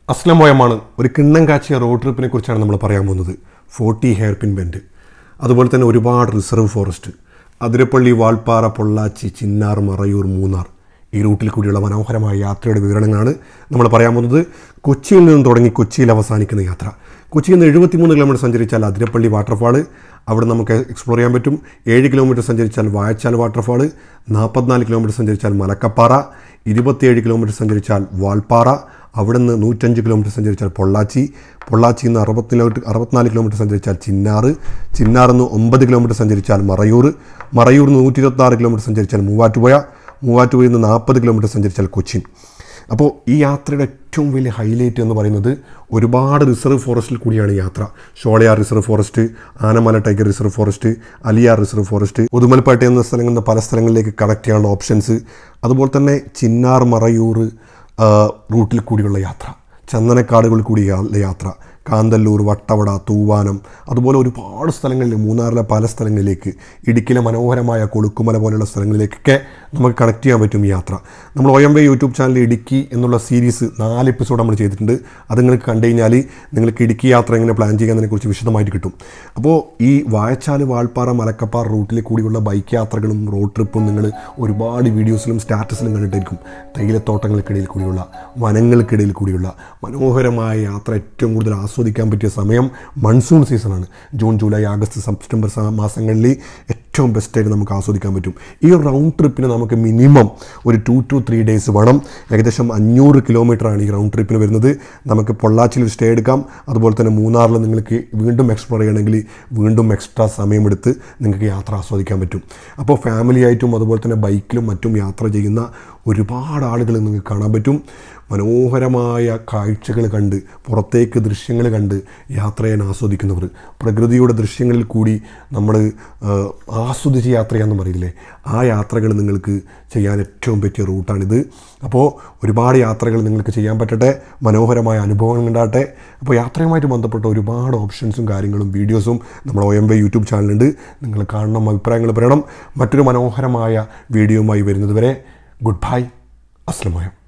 അസ്ലം പോയമാണ് ഒരു കിണ്ണം കാച്ചിയ റോഡ് ട്രിപ്പിനെ കുറിച്ചാണ് നമ്മൾ പറയാൻ പോകുന്നത് ഫോർട്ടി ഹെയർ പിൻ ബെൻഡ് അതുപോലെ തന്നെ ഒരുപാട് റിസർവ് ഫോറസ്റ്റ് അതിരപ്പള്ളി വാൾപ്പാറ പൊള്ളാച്ചി ചിന്നാർ മറയൂർ മൂന്നാർ ഈ റൂട്ടിൽ കൂടിയുള്ള മനോഹരമായ യാത്രയുടെ വിവരണങ്ങളാണ് നമ്മൾ പറയാൻ പോകുന്നത് കൊച്ചിയിൽ നിന്നും തുടങ്ങി കൊച്ചിയിൽ അവസാനിക്കുന്ന യാത്ര കൊച്ചിയിൽ നിന്ന് എഴുപത്തിമൂന്ന് കിലോമീറ്റർ സഞ്ചരിച്ചാൽ അതിരപ്പള്ളി വാട്ടർഫാള് അവിടെ നമുക്ക് എക്സ്പ്ലോർ ചെയ്യാൻ പറ്റും ഏഴ് കിലോമീറ്റർ സഞ്ചരിച്ചാൽ വായച്ചാൽ വാട്ടർഫാള് നാൽപ്പത്തിനാല് കിലോമീറ്റർ സഞ്ചരിച്ചാൽ മലക്കപ്പാറ ഇരുപത്തിയേഴ് കിലോമീറ്റർ സഞ്ചരിച്ചാൽ വാൾപ്പാറ അവിടെ നിന്ന് നൂറ്റഞ്ച് കിലോമീറ്റർ സഞ്ചരിച്ചാൽ പൊള്ളാച്ചി പൊള്ളാച്ചിയിൽ നിന്ന് അറുപത്തി കിലോമീറ്റർ അറുപത്തിനാല് കിലോമീറ്റർ സഞ്ചരിച്ചാൽ ചിന്നാറ് ചിന്നാറിൽ നിന്ന് ഒമ്പത് കിലോമീറ്റർ സഞ്ചരിച്ചാൽ മറയൂർ മറയൂർ നിന്ന് നൂറ്റി ഇരുപത്താറ് കിലോമീറ്റർ സഞ്ചരിച്ചാൽ മൂവാറ്റുപുഴ മൂവാറ്റുപുഴയിൽ നിന്ന് നാൽപ്പത് കിലോമീറ്റർ സഞ്ചരിച്ചാൽ കൊച്ചിൻ അപ്പോൾ ഈ യാത്രയുടെ ഏറ്റവും വലിയ ഹൈലൈറ്റ് എന്ന് പറയുന്നത് ഒരുപാട് റിസർവ് ഫോറസ്റ്റിൽ കൂടിയാണ് യാത്ര Sholayar reserve forest Anamala tiger reserve forest Aliyar reserve forest Udumalpet എന്ന സ്ഥലങ്ങളിൽ നിന്ന് പല സ്ഥലങ്ങളിലേക്ക് കണക്ട് ചെയ്യാനുള്ള ഓപ്ഷൻസ് അതുപോലെ തന്നെ ചിന്നാർ മറയൂർ ആ, റൂട്ടിൽ കൂടിയുള്ള യാത്ര ചന്ദനക്കാടുകളിൽ കൂടി യാ- യാത്ര കാന്തല്ലൂർ വട്ടവട തൂവാനം അതുപോലെ ഒരുപാട് സ്ഥലങ്ങളിൽ മൂന്നാറിലെ പല സ്ഥലങ്ങളിലേക്ക് ഇടുക്കിയിലെ മനോഹരമായ കൊളുക്കുമല പോലെയുള്ള സ്ഥലങ്ങളിലേക്കൊക്കെ നമുക്ക് കണക്ട് ചെയ്യാൻ പറ്റും ഈ യാത്ര നമ്മൾ O M Y YouTube channel Idukki എന്നുള്ള സീരീസ് നാല് എപ്പിസോഡ് നമ്മൾ ചെയ്തിട്ടുണ്ട് അത് നിങ്ങൾക്ക് കണ്ടു കഴിഞ്ഞാൽ നിങ്ങൾക്ക് ഇടുക്കി യാത്ര എങ്ങനെ പ്ലാൻ ചെയ്യാന്നതിനെക്കുറിച്ച് വിശദമായിട്ട് കിട്ടും അപ്പോൾ ഈ വായച്ചാൽ വാൾപ്പാറ മലക്കപ്പാറ റൂട്ടിൽ കൂടിയുള്ള ബൈക്ക് യാത്രകളും റോഡ് ട്രിപ്പും നിങ്ങൾ ഒരുപാട് വീഡിയോസിലും സ്റ്റാറ്റസിലും കണ്ടിട്ടായിരിക്കും തേയിലത്തോട്ടങ്ങൾക്കിടയിൽ കൂടിയുള്ള വനങ്ങൾക്കിടയിൽ കൂടിയുള്ള മനോഹരമായ യാത്ര ഏറ്റവും കൂടുതൽ ആസ്വദിക്കാൻ പറ്റിയ സമയം മൺസൂൺ സീസണാണ് ജൂൺ ജൂലൈ ആഗസ്റ്റ് സെപ്റ്റംബർ സ- മാസങ്ങളിൽ ഏറ്റവും ബെസ്റ്റായിട്ട് നമുക്ക് ആസ്വദിക്കാൻ പറ്റും ഈ റൗണ്ട് ട്രിപ്പിന് നമുക്ക് മിനിമം ഒരു ടു ടു ത്രീ ഡേയ്സ് വേണം ഏകദേശം അഞ്ഞൂറ് കിലോമീറ്ററാണ് ഈ റൗണ്ട് ട്രിപ്പിന് വരുന്നത് നമുക്ക് പൊള്ളാച്ചിയിൽ ഒരു സ്റ്റേ എടുക്കാം അതുപോലെ തന്നെ മൂന്നാറിൽ നിങ്ങൾക്ക് വീണ്ടും എക്സ്പ്ലോർ ചെയ്യണമെങ്കിൽ വീണ്ടും എക്സ്ട്രാ സമയമെടുത്ത് നിങ്ങൾക്ക് യാത്ര ആസ്വദിക്കാൻ പറ്റും അപ്പോൾ ഫാമിലി ആയിട്ടും അതുപോലെ തന്നെ ബൈക്കിലും മറ്റും യാത്ര ചെയ്യുന്ന ഒരുപാട് ആളുകൾ നിങ്ങൾക്ക് കാണാൻ പറ്റും മനോഹരമായ കാഴ്ചകൾ കണ്ട് പുറത്തേക്ക് ദൃശ്യങ്ങൾ കണ്ട് യാത്ര ചെയ്യാൻ ആസ്വദിക്കുന്നവർ പ്രകൃതിയുടെ ദൃശ്യങ്ങളിൽ കൂടി നമ്മൾ ആസ്വദിച്ച് യാത്ര ചെയ്യാമെന്ന് പറയില്ലേ ആ യാത്രകൾ നിങ്ങൾക്ക് ചെയ്യാൻ ഏറ്റവും പറ്റിയ റൂട്ടാണിത് അപ്പോൾ ഒരുപാട് യാത്രകൾ നിങ്ങൾക്ക് ചെയ്യാൻ പറ്റട്ടെ മനോഹരമായ അനുഭവങ്ങൾ ഉണ്ടാകട്ടെ അപ്പോൾ യാത്രയുമായിട്ട് ബന്ധപ്പെട്ട ഒരുപാട് ഓപ്ഷൻസും കാര്യങ്ങളും വീഡിയോസും നമ്മൾ ഒ എം വൈ യൂട്യൂബ് ചാനലുണ്ട് നിങ്ങൾ കാണണം അഭിപ്രായങ്ങൾ പറയണം മറ്റൊരു മനോഹരമായ വീഡിയോയുമായി വരുന്നത് വരെ ഗുഡ് ബൈ അസ്ലമയം